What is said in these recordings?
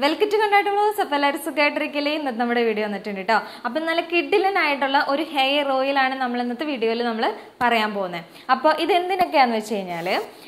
welcome to കണ്ടാട്ടുള്ളത് അപ്പോൾ എല്ലാവരും സുഖമായിട്ടിരിക്കലേ ഇന്നത്തെ നമ്മുടെ വീഡിയോ വന്നിട്ടുണ്ട് കേട്ടോ അപ്പം നല്ല കിഡിലനായിട്ടുള്ള ഒരു ഹെയർ ഓയിലാണ് നമ്മൾ ഇന്നത്തെ വീഡിയോയിൽ നമ്മൾ പറയാൻ പോകുന്നത് അപ്പോൾ ഇത് എന്തിനൊക്കെയാണെന്ന് വെച്ച് കഴിഞ്ഞാൽ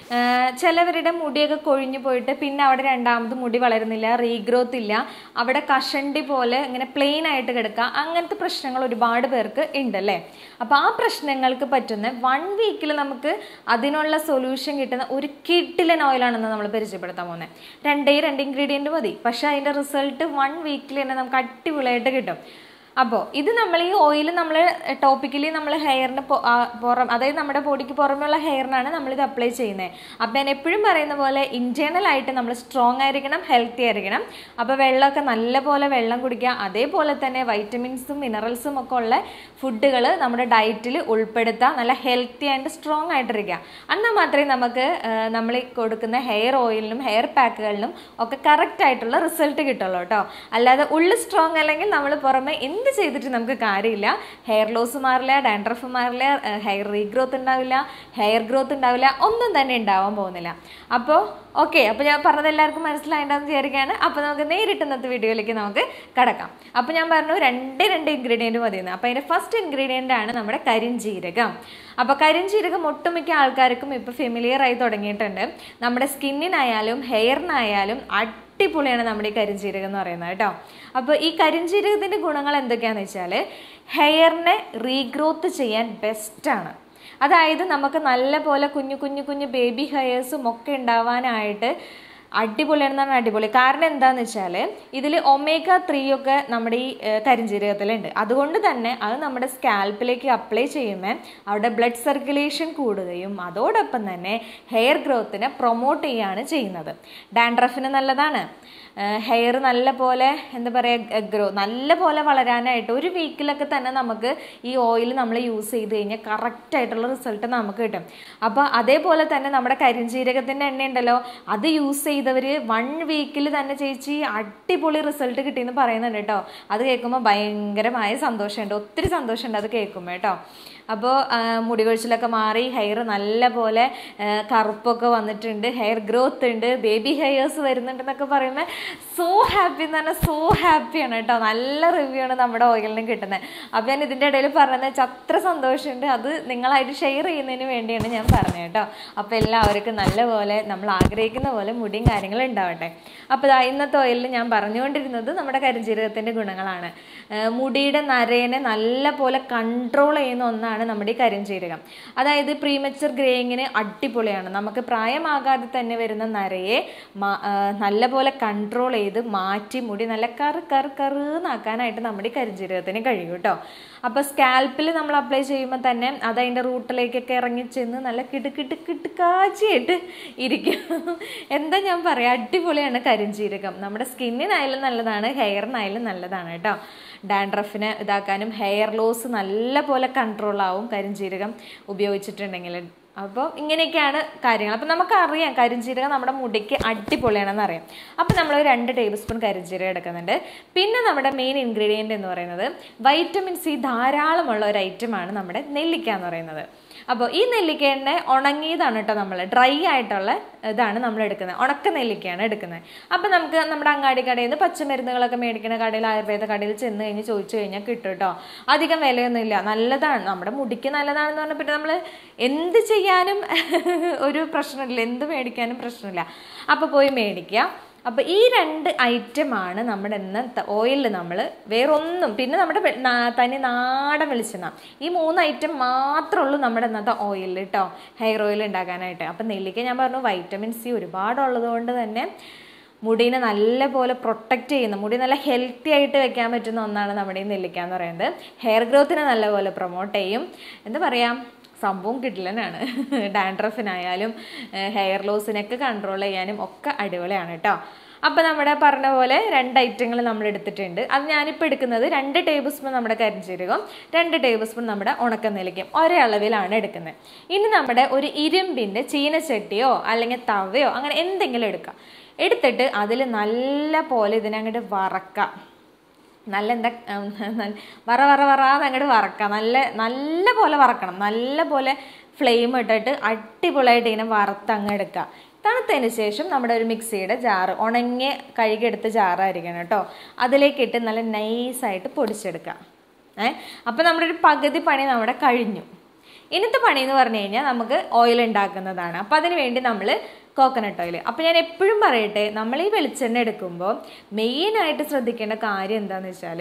ചിലവരുടെ മുടിയൊക്കെ കൊഴിഞ്ഞു പോയിട്ട് പിന്നെ അവിടെ രണ്ടാമത് മുടി വളരുന്നില്ല റീഗ്രോത്ത് ഇല്ല അവിടെ കഷണ്ടി പോലെ ഇങ്ങനെ പ്ലെയിൻ ആയിട്ട് കിടക്കുക അങ്ങനത്തെ പ്രശ്നങ്ങൾ ഒരുപാട് പേർക്ക് ഉണ്ടല്ലേ അപ്പോൾ ആ പ്രശ്നങ്ങൾക്ക് പറ്റുന്ന വൺ വീക്കിൽ നമുക്ക് അതിനുള്ള സൊല്യൂഷൻ കിട്ടുന്ന ഒരു കിഡിലൻ ഓയിലാണെന്ന് നമ്മൾ പരിചയപ്പെടുത്താൻ പോകുന്നത് രണ്ടേ രണ്ട് ഇൻഗ്രീഡിയൻറ്റ് മതി പക്ഷേ അതിൻ്റെ റിസൾട്ട് വൺ വീക്കിൽ തന്നെ നമുക്ക് അടിപൊളിയായിട്ട് കിട്ടും അപ്പോൾ ഇത് നമ്മൾ ഈ ഓയിൽ നമ്മൾ ടോപ്പിക്കലി നമ്മൾ ഹെയറിന് പുറം അതായത് നമ്മുടെ ബോഡിക്ക് പുറമെയുള്ള ഹെയറിനാണ് നമ്മളിത് അപ്ലൈ ചെയ്യുന്നത് അപ്പോൾ ഞാൻ എപ്പോഴും പറയുന്ന പോലെ ഇൻറ്റേർണൽ ആയിട്ട് നമ്മൾ സ്ട്രോങ് ആയിരിക്കണം ഹെൽത്തി ആയിരിക്കണം അപ്പോൾ വെള്ളമൊക്കെ നല്ലപോലെ വെള്ളം കുടിക്കുക അതേപോലെ തന്നെ വൈറ്റമിൻസും മിനറൽസും ഒക്കെ ഉള്ള ഫുഡുകൾ നമ്മുടെ ഡയറ്റിൽ ഉൾപ്പെടുത്തുക നല്ല ഹെൽത്തി ആൻഡ് സ്ട്രോങ് ആയിട്ടിരിക്കുക എന്നാൽ മാത്രമേ നമുക്ക് നമ്മൾ കൊടുക്കുന്ന ഹെയർ ഓയിലിനും ഹെയർ പാക്കുകളിലും ഒക്കെ കറക്റ്റ് ആയിട്ടുള്ള റിസൾട്ട് കിട്ടുള്ളൂ കേട്ടോ അല്ലാതെ ഉള്ളിൽ സ്ട്രോങ് അല്ലെങ്കിൽ നമ്മൾ പുറമെ എന്ത് ചെയ്തിട്ട് നമുക്ക് കാര്യമില്ല ഹെയർ ലോസ് മാറില്ല ഡാൻഡ്രഫ് മാറില്ല ഹെയർ റീഗ്രോത്ത് ഉണ്ടാവില്ല ഹെയർ ഗ്രോത്ത് ഉണ്ടാവില്ല ഒന്നും തന്നെ ഉണ്ടാവാൻ പോകുന്നില്ല അപ്പോൾ ഓക്കെ അപ്പോൾ ഞാൻ പറഞ്ഞത് എല്ലാവർക്കും മനസ്സിലായിട്ടുണ്ടെന്ന് വിചാരിക്കുകയാണ് അപ്പോൾ നമുക്ക് നേരിട്ട് ഇന്നത്തെ വീഡിയോയിലേക്ക് നമുക്ക് കടക്കാം അപ്പോൾ ഞാൻ പറഞ്ഞു രണ്ട് രണ്ട് ഇൻഗ്രീഡിയൻറ്റ് മതിയെന്ന് അപ്പോൾ അതിൻ്റെ ഫസ്റ്റ് ഇൻഗ്രീഡിയൻ്റ് ആണ് നമ്മുടെ കരിഞ്ജീരകം അപ്പോൾ കരിഞ്ജീരകം ഒട്ടുമിക്ക ആൾക്കാർക്കും ഇപ്പോൾ ഫെമിലിയർ ആയി തുടങ്ങിയിട്ടുണ്ട് നമ്മുടെ സ്കിന്നിനായാലും ഹെയറിനായാലും അടിപൊളിയാണ് നമ്മുടെ ഈ കരിഞ്ജീരകം എന്ന് പറയുന്നത് കേട്ടോ അപ്പോൾ ഈ കരിഞ്ജീരകത്തിൻ്റെ ഗുണങ്ങൾ എന്തൊക്കെയാണെന്ന് വെച്ചാൽ ഹെയറിനെ റീഗ്രോത്ത് ചെയ്യാൻ ബെസ്റ്റാണ് അതായത് നമുക്ക് നല്ല പോലെ കുഞ്ഞു കുഞ്ഞു കുഞ്ഞു ബേബി ഹെയർസും ഒക്കെ ഉണ്ടാവാനായിട്ട് അടിപൊളിയാണെന്നാണ് അടിപൊളി കാരണം എന്താണെന്ന് വെച്ചാൽ ഇതിൽ ഒമേഗ ത്രീ ഒക്കെ നമ്മുടെ ഈ കരിഞ്ജീരകത്തിലുണ്ട് അതുകൊണ്ട് തന്നെ അത് നമ്മുടെ സ്കാൽപ്പിലേക്ക് അപ്ലൈ ചെയ്യുമ്പോൾ അവിടെ ബ്ലഡ് സർക്കുലേഷൻ കൂടുകയും അതോടൊപ്പം തന്നെ ഹെയർ ഗ്രോത്തിനെ പ്രൊമോട്ട് ചെയ്യുകയാണ് ചെയ്യുന്നത് ഡാൻഡ്രഫിന് നല്ലതാണ് ഹെയർ നല്ല പോലെ എന്താ പറയുക ഗ്രോ നല്ല പോലെ വളരാനായിട്ട് ഒരു വീക്കിലൊക്കെ തന്നെ നമുക്ക് ഈ ഓയിൽ നമ്മൾ യൂസ് ചെയ്ത് കഴിഞ്ഞാൽ കറക്റ്റ് ആയിട്ടുള്ള റിസൾട്ട് നമുക്ക് കിട്ടും അപ്പോൾ അതേപോലെ തന്നെ നമ്മുടെ കരിഞ്ജീരകത്തിൻ്റെ എണ്ണ ഉണ്ടല്ലോ അത് യൂസ് ചെയ്തവർ വൺ വീക്കിൽ തന്നെ ചേച്ചി അടിപൊളി റിസൾട്ട് കിട്ടിയെന്ന് പറയുന്നുണ്ട് കേട്ടോ അത് കേൾക്കുമ്പോൾ ഭയങ്കരമായ സന്തോഷമുണ്ട് ഒത്തിരി സന്തോഷമുണ്ട് അത് കേൾക്കുമ്പോൾ കേട്ടോ അപ്പോൾ മുടി കൊഴിച്ചിലൊക്കെ മാറി ഹെയർ നല്ല പോലെ കറുപ്പൊക്കെ വന്നിട്ടുണ്ട് ഹെയർ ഗ്രോത്ത് ഉണ്ട് ബേബി ഹെയർസ് വരുന്നുണ്ടെന്നൊക്കെ പറയുമ്പോൾ സോ ഹാപ്പി എന്ന് പറഞ്ഞാൽ സോ ഹാപ്പിയാണ് കേട്ടോ നല്ല റിവ്യൂ ആണ് നമ്മുടെ ഓയിലിന് കിട്ടുന്നത് അപ്പോൾ ഞാൻ ഇതിൻ്റെ ഇടയിൽ പറഞ്ഞത് വെച്ചാൽ അത്ര സന്തോഷമുണ്ട് അത് നിങ്ങളായിട്ട് ഷെയർ ചെയ്യുന്നതിന് വേണ്ടിയാണ് ഞാൻ പറഞ്ഞത് കേട്ടോ അപ്പോൾ എല്ലാവർക്കും നല്ലപോലെ നമ്മൾ ആഗ്രഹിക്കുന്ന പോലെ മുടിയും കാര്യങ്ങളും ഉണ്ടാവട്ടെ അപ്പോൾ ഇന്നത്തെ ഓയിലിൽ ഞാൻ പറഞ്ഞുകൊണ്ടിരുന്നത് നമ്മുടെ കരിഞ്ജീരകത്തിൻ്റെ ഗുണങ്ങളാണ് മുടിയുടെ നരേനെ നല്ല പോലെ കൺട്രോൾ ചെയ്യുന്ന ഒന്നാണ് നമ്മുടെ ഈ കരിഞ്ജീരകം അതായത് പ്രീമച്ചർ ഗ്രേയിങ്ങിന് അടിപൊളിയാണ് നമുക്ക് പ്രായമാകാതെ തന്നെ വരുന്ന നരയെ നല്ലപോലെ കൺട്രോൾ ചെയ്ത് മാറ്റി മുടി നല്ല കറ് കറ് കറുന്നാക്കാനായിട്ട് നമ്മുടെ ഈ കരിഞ്ജീരകത്തിന് കഴിയും കേട്ടോ അപ്പോൾ സ്കാൽപ്പിൽ നമ്മൾ അപ്ലൈ ചെയ്യുമ്പോൾ തന്നെ അത് അതിൻ്റെ റൂട്ടിലേക്കൊക്കെ ഇറങ്ങി ചെന്ന് നല്ല കിടുക്കിട്ട് കിട്ടുക്കാച്ചിയായിട്ട് ഇരിക്കും എന്താ ഞാൻ പറയാം അടിപൊളിയാണ് കരിഞ്ജീരകം നമ്മുടെ സ്കിന്നിനായാലും നല്ലതാണ് ഹെയറിനായാലും നല്ലതാണ് കേട്ടോ ഡാൻഡ്രഫിനെ ഇതാക്കാനും ഹെയർ ലോസ് നല്ല പോലെ കൺട്രോൾ ആവും കരിഞ്ജീരകം ഉപയോഗിച്ചിട്ടുണ്ടെങ്കിൽ അപ്പോൾ ഇങ്ങനെയൊക്കെയാണ് കാര്യങ്ങൾ അപ്പോൾ നമുക്കറിയാം കരിഞ്ജീരകം നമ്മുടെ മുടിക്ക് അടിപൊളിയാണെന്ന് അറിയാം അപ്പോൾ നമ്മൾ രണ്ട് ടേബിൾ സ്പൂൺ കരിഞ്ജീരകം എടുക്കുന്നുണ്ട് പിന്നെ നമ്മുടെ മെയിൻ ഇൻഗ്രീഡിയൻ്റ് എന്ന് പറയുന്നത് വൈറ്റമിൻ സി ധാരാളമുള്ള ഒരു ഐറ്റമാണ് നമ്മുടെ നെല്ലിക്ക എന്ന് പറയുന്നത് അപ്പോൾ ഈ നെല്ലിക്കേൻ്റെ ഉണങ്ങിയതാണ് കേട്ടോ നമ്മൾ ഡ്രൈ ആയിട്ടുള്ള ഇതാണ് നമ്മൾ എടുക്കുന്നത് ഉണക്ക നെല്ലിക്കയാണ് എടുക്കുന്നത് അപ്പോൾ നമുക്ക് നമ്മുടെ അങ്ങാടി കടയിൽ നിന്ന് പച്ചമരുന്നുകളൊക്കെ മേടിക്കുന്ന കടയിൽ ആയുർവേദ കടയിൽ ചെന്ന് കഴിഞ്ഞ് ചോദിച്ചു കഴിഞ്ഞാൽ കിട്ടും കേട്ടോ അധികം വിലയൊന്നുമില്ല നല്ലതാണ് നമ്മുടെ മുടിക്ക് നല്ലതാണെന്ന് പറഞ്ഞാൽ പിന്നെ നമ്മൾ എന്ത് ചെയ്യാനും ഒരു പ്രശ്നമില്ല എന്ത് മേടിക്കാനും പ്രശ്നമില്ല അപ്പോൾ പോയി മേടിക്കുക അപ്പോൾ ഈ രണ്ട് ഐറ്റമാണ് നമ്മുടെ ഇന്നത്തെ ഓയിലിൽ നമ്മൾ വേറൊന്നും പിന്നെ നമ്മുടെ തനി നാടൻ വെളിച്ചെണ്ണ ഈ മൂന്ന് ഐറ്റം മാത്രമേ ഉള്ളൂ നമ്മുടെ ഇന്നത്തെ ഓയിലിൽ കേട്ടോ ഹെയർ ഓയിൽ ഉണ്ടാക്കാനായിട്ട് അപ്പം നെല്ലിക്ക ഞാൻ പറഞ്ഞു വൈറ്റമിൻ സി ഒരുപാടുള്ളത് കൊണ്ട് തന്നെ മുടീനെ നല്ലപോലെ പ്രൊട്ടക്റ്റ് ചെയ്യുന്ന മുടി നല്ല ഹെൽത്തി ആയിട്ട് വെക്കാൻ പറ്റുന്ന ഒന്നാണ് നമ്മുടെ ഈ നെല്ലിക്ക എന്ന് പറയുന്നത് ഹെയർ ഗ്രോത്തിനെ നല്ലപോലെ പ്രൊമോട്ട് ചെയ്യും എന്താ പറയുക സംഭവം കിട്ടില്ലനാണ് ഡാൻഡ്രഫിനായാലും ഹെയർ ലോസിനൊക്കെ കൺട്രോൾ ചെയ്യാനും ഒക്കെ അടിപൊളിയാണ് കേട്ടോ അപ്പോൾ നമ്മുടെ പറഞ്ഞ പോലെ രണ്ട് ഐറ്റങ്ങൾ നമ്മൾ എടുത്തിട്ടുണ്ട് അത് ഞാനിപ്പോൾ എടുക്കുന്നത് രണ്ട് ടേബിൾ സ്പൂൺ നമ്മുടെ കരിഞ്ചീരകം രണ്ട് ടേബിൾ സ്പൂൺ നമ്മുടെ ഉണക്കനെല്ലിക്കും ഒരേ അളവിലാണ് എടുക്കുന്നത് ഇനി നമ്മുടെ ഒരു ഇരുമ്പിൻ്റെ ചീനച്ചട്ടിയോ അല്ലെങ്കിൽ തവയോ അങ്ങനെ എന്തെങ്കിലും എടുക്കാം എടുത്തിട്ട് അതിൽ നല്ല പോലെ ഇതിനങ്ങോട്ട് വറക്കാം നല്ല എന്താ വറ വറ വറാതെ അങ്ങോട്ട് വറക്കാം നല്ല നല്ല പോലെ വറക്കണം നല്ല പോലെ ഫ്ലെയിം ഇട്ടിട്ട് അടിപൊളിയായിട്ട് ഇങ്ങനെ വറുത്ത് അങ്ങ് എടുക്കുക തണുത്തതിന് ശേഷം നമ്മുടെ ഒരു മിക്സിയുടെ ജാറ് ഉണങ്ങിയ കഴുകിയെടുത്ത ജാറായിരിക്കണം കേട്ടോ അതിലേക്കിട്ട് നല്ല നൈസായിട്ട് പൊടിച്ചെടുക്കുക ഏ അപ്പോൾ നമ്മുടെ ഒരു പകുതി പണി നമ്മുടെ കഴിഞ്ഞു ഇന്നത്തെ പണി എന്ന് പറഞ്ഞു കഴിഞ്ഞാൽ നമുക്ക് ഓയിൽ ഉണ്ടാക്കുന്നതാണ് അപ്പോൾ അതിന് വേണ്ടി നമ്മൾ കോക്കനട്ട് ഓയിൽ അപ്പോൾ ഞാൻ എപ്പോഴും പറയട്ടെ നമ്മൾ ഈ വെളിച്ചെണ്ണ എടുക്കുമ്പോൾ മെയിനായിട്ട് ശ്രദ്ധിക്കേണ്ട കാര്യം എന്താണെന്ന് വെച്ചാൽ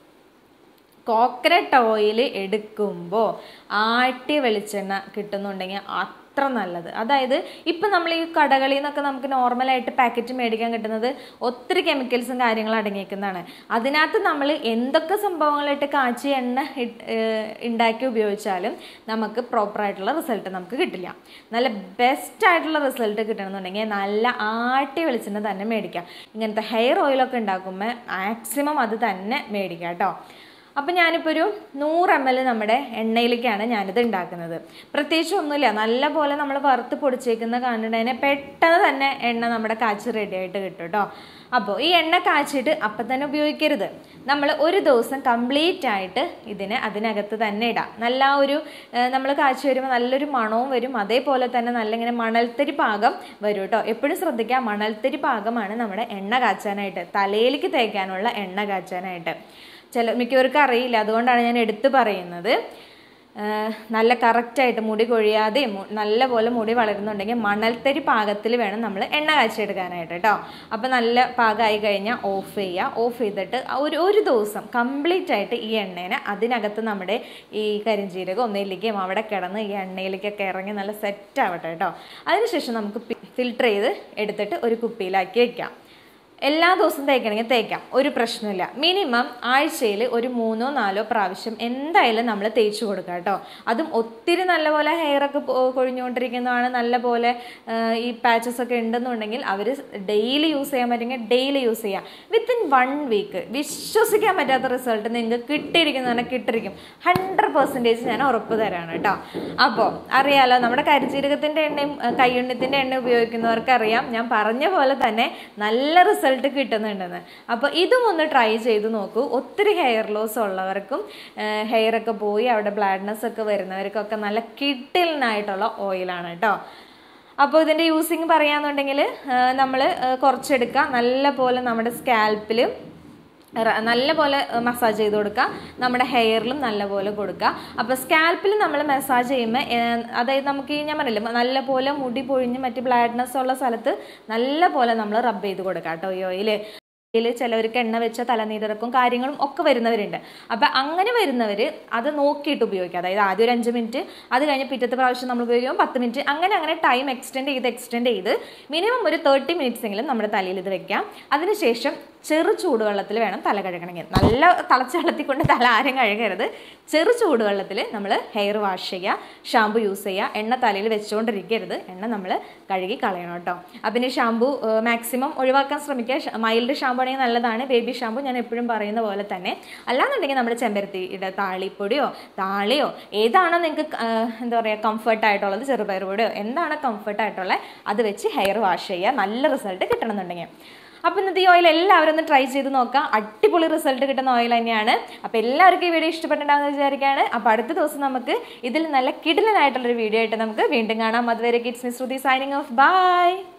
കോക്കനട്ട് ഓയിൽ എടുക്കുമ്പോൾ ആട്ടിയ വെളിച്ചെണ്ണ കിട്ടുന്നുണ്ടെങ്കിൽ അത്ര നല്ലത് അതായത് ഇപ്പം നമ്മൾ ഈ കടകളിൽ നിന്നൊക്കെ നമുക്ക് നോർമലായിട്ട് പാക്കറ്റ് മേടിക്കാൻ കിട്ടുന്നത് ഒത്തിരി കെമിക്കൽസും കാര്യങ്ങളും അടങ്ങിയിരിക്കുന്നതാണ് അതിനകത്ത് നമ്മൾ എന്തൊക്കെ സംഭവങ്ങളിട്ട് കാച്ചി എണ്ണ ഇട്ട്, ഏഹ്, ഉണ്ടാക്കി ഉപയോഗിച്ചാലും നമുക്ക് പ്രോപ്പറായിട്ടുള്ള റിസൾട്ട് നമുക്ക് കിട്ടില്ല നല്ല ബെസ്റ്റ് ആയിട്ടുള്ള റിസൾട്ട് കിട്ടണമെന്നുണ്ടെങ്കിൽ നല്ല ആട്ടിയ വെളിച്ചെണ്ണ തന്നെ മേടിക്കാം ഇങ്ങനത്തെ ഹെയർ ഓയിലൊക്കെ ഉണ്ടാക്കുമ്പോൾ മാക്സിമം അത് തന്നെ മേടിക്കാം കേട്ടോ അപ്പം ഞാനിപ്പോൾ ഒരു നൂറ് എം എൽ നമ്മുടെ എണ്ണയിലേക്കാണ് ഞാനിത് ഉണ്ടാക്കുന്നത് പ്രത്യേകിച്ച് ഒന്നുമില്ല നല്ല പോലെ നമ്മൾ വറുത്ത് പൊടിച്ചേക്കുന്ന കാണുന്നതിനെ പെട്ടെന്ന് തന്നെ എണ്ണ നമ്മുടെ കാച്ചി റെഡി ആയിട്ട് കിട്ടും കേട്ടോ അപ്പോൾ ഈ എണ്ണ കാച്ചിട്ട് അപ്പം തന്നെ ഉപയോഗിക്കരുത് നമ്മൾ ഒരു ദിവസം കംപ്ലീറ്റ് ആയിട്ട് ഇതിനെ അതിനകത്ത് തന്നെ ഇടാം നല്ല ആ ഒരു നമ്മൾ കാച്ചി വരുമ്പോൾ നല്ലൊരു മണവും വരും അതേപോലെ തന്നെ നല്ല ഇങ്ങനെ മണൽത്തരി പാകം വരും കേട്ടോ എപ്പോഴും ശ്രദ്ധിക്കുക മണൽത്തരി പാകമാണ് നമ്മുടെ എണ്ണ കാച്ചാനായിട്ട് തലയിലേക്ക് തേക്കാനുള്ള എണ്ണ കാച്ചാനായിട്ട് ചില മിക്കവർക്കും അറിയില്ല അതുകൊണ്ടാണ് ഞാൻ എടുത്തു പറയുന്നത് ആഹ് നല്ല കറക്റ്റായിട്ട് മുടി കൊഴിയാതെയും മു- നല്ല പോലെ മുടി വളരുന്നുണ്ടെങ്കിൽ മണൽത്തരി പാകത്തിൽ വേണം നമ്മൾ എണ്ണ കാച്ചെടുക്കാനായിട്ട് കേട്ടോ അപ്പോൾ നല്ല പാകമായി കഴിഞ്ഞാൽ ഓഫ് ചെയ്യുക ഓഫ് ചെയ്തിട്ട് ആ ഒരു ഒരു ദിവസം കംപ്ലീറ്റ് ആയിട്ട് ഈ എണ്ണേനെ അതിനകത്ത് നമ്മുടെ ഈ കരിഞ്ചീരകം ഒന്നിലേക്കും അവിടെ കിടന്ന് ഈ എണ്ണയിലേക്കൊക്കെ ഇറങ്ങി നല്ല സെറ്റ് ആവട്ടെ കേട്ടോ അതിനുശേഷം നമുക്ക് ഫിൽട്ടർ ചെയ്ത് എടുത്തിട്ട് ഒരു കുപ്പിയിലാക്കി വെക്കാം എല്ലാ ദിവസവും തേക്കണമെങ്കിൽ തേക്കാം ഒരു പ്രശ്നമില്ല മിനിമം ആഴ്ചയിൽ ഒരു മൂന്നോ നാലോ പ്രാവശ്യം എന്തായാലും നമ്മൾ തേച്ച് കൊടുക്കുക കേട്ടോ അതും ഒത്തിരി നല്ലപോലെ ഹെയറൊക്കെ കൊഴിഞ്ഞുകൊണ്ടിരിക്കുന്നതാണ് നല്ലപോലെ ആ, ഈ പാച്ചസ് ഒക്കെ ഉണ്ടെന്നുണ്ടെങ്കിൽ അവർ ഡെയിലി യൂസ് ചെയ്യാൻ പറ്റുമെങ്കിൽ ഡെയിലി യൂസ് ചെയ്യാം വിത്തിൻ വൺ വീക്ക് വിശ്വസിക്കാൻ പറ്റാത്ത റിസൾട്ട് നിങ്ങൾക്ക് കിട്ടിയിരിക്കുന്ന തന്നെ കിട്ടിയിരിക്കും ഹൺഡ്രഡ് പെർസെൻറ്റേജ് ഞാൻ ഉറപ്പ് തരാണ് കേട്ടോ അപ്പോൾ അറിയാലോ നമ്മുടെ കരിജീരകത്തിൻ്റെ എണ്ണയും ആ, കയ്യുണ്ണിത്തിൻ്റെ എണ്ണ ഉപയോഗിക്കുന്നവർക്ക് അറിയാം ഞാൻ പറഞ്ഞ പോലെ തന്നെ നല്ല റിസൾട്ട് കിട്ടുന്നുണ്ടെന്ന് അപ്പോൾ ഇതും ഒന്ന് ട്രൈ ചെയ്ത് നോക്കൂ ഒത്തിരി ഹെയർ ലോസ് ഉള്ളവർക്കും ഹെയർ ഒക്കെ പോയി അവിടെ ബ്ലാഡ്നെസ് ഒക്കെ വരുന്നവർക്കൊക്കെ നല്ല കിട്ടിലിനായിട്ടുള്ള ഓയിലാണ് കേട്ടോ അപ്പോൾ ഇതിൻ്റെ യൂസിങ് പറയാന്നുണ്ടെങ്കിൽ നമ്മൾ കുറച്ചെടുക്കുക നല്ല പോലെ നമ്മുടെ സ്കാൽപ്പിൽ നല്ല പോലെ മസാജ് ചെയ്ത് കൊടുക്കുക നമ്മുടെ ഹെയറിലും നല്ല പോലെ കൊടുക്കുക അപ്പോൾ സ്കാൽപ്പിൽ നമ്മൾ മസാജ് ചെയ്യുമ്പോൾ ഏഹ്, അതായത് നമുക്ക് ഈ ഞാൻ പറഞ്ഞില്ലേ നല്ല പോലെ മുടി പൊഴിഞ്ഞ് മറ്റ് ബ്ലാഡ്നെസ് ഉള്ള സ്ഥലത്ത് നല്ല പോലെ നമ്മൾ റബ്ബ് ചെയ്ത് കൊടുക്കുക കേട്ടോ ഈ ഓയിൽ ഇതിൽ ചിലവർക്ക് എണ്ണ വെച്ച തലനീരിറക്കും കാര്യങ്ങളും ഒക്കെ വരുന്നവരുണ്ട് അപ്പം അങ്ങനെ വരുന്നവർ അത് നോക്കിയിട്ട് ഉപയോഗിക്കുക അതായത് ആദ്യം ഒരു അഞ്ച് മിനിറ്റ് അത് കഴിഞ്ഞ് പിറ്റത്തെ പ്രാവശ്യം നമ്മൾ ഉപയോഗിക്കുമ്പോൾ പത്ത് മിനിറ്റ് അങ്ങനെ അങ്ങനെ ടൈം എക്സ്റ്റെൻഡ് ചെയ്ത് എക്സ്റ്റെൻഡ് ചെയ്ത് മിനിമം ഒരു തേർട്ടി മിനിറ്റ്സ് എങ്കിലും നമ്മുടെ തലയിൽ ഇത് വെക്കാം അതിനുശേഷം ചെറു ചൂടുവെള്ളത്തിൽ വേണം തല കഴുകണമെങ്കിൽ നല്ല തിളച്ച വെള്ളത്തിൽ കൊണ്ട് തല ആരും കഴുകരുത് ചെറു ചൂടുവെള്ളത്തിൽ നമ്മൾ ഹെയർ വാഷ് ചെയ്യുക ഷാമ്പു യൂസ് ചെയ്യുക എണ്ണ തലയിൽ വെച്ചുകൊണ്ടിരിക്കരുത് എണ്ണ നമ്മൾ കഴുകി കളയണം കേട്ടോ അപ്പം ഈ ഷാമ്പു മാക്സിമം ഒഴിവാക്കാൻ ശ്രമിക്കുക മൈൽഡ് ഷാമ്പു ആണെങ്കിൽ നല്ലതാണ് ബേബി ഷാമ്പു ഞാൻ എപ്പോഴും പറയുന്ന പോലെ തന്നെ അല്ലാന്നുണ്ടെങ്കിൽ നമ്മുടെ ചെമ്പരത്തിയുടെ താളിപ്പൊടിയോ താളിയോ ഏതാണോ നിങ്ങൾക്ക് എന്താ പറയുക കംഫർട്ട് ആയിട്ടുള്ളത് ചെറുപയർ പൊടിയോ എന്താണ് കംഫർട്ട് ആയിട്ടുള്ളത് അത് വെച്ച് ഹെയർ വാഷ് ചെയ്യുക നല്ല റിസൾട്ട് കിട്ടണമെന്നുണ്ടെങ്കിൽ അപ്പോൾ ഇന്നത്തെ ഈ ഓയിൽ എല്ലാവരും ഒന്ന് ട്രൈ ചെയ്ത് നോക്കാം അടിപൊളി റിസൾട്ട് കിട്ടുന്ന ഓയിൽ തന്നെയാണ് അപ്പോൾ എല്ലാവർക്കും ഈ വീഡിയോ ഇഷ്ടപ്പെട്ടിട്ടുണ്ടാകുന്ന വിചാരിക്കുകയാണ് അപ്പോൾ അടുത്ത ദിവസം നമുക്ക് ഇതിൽ നല്ല കിടിലനായിട്ടുള്ളൊരു വീഡിയോ ആയിട്ട് നമുക്ക് വീണ്ടും കാണാം അതുവരെ kids miss Shruti signing off by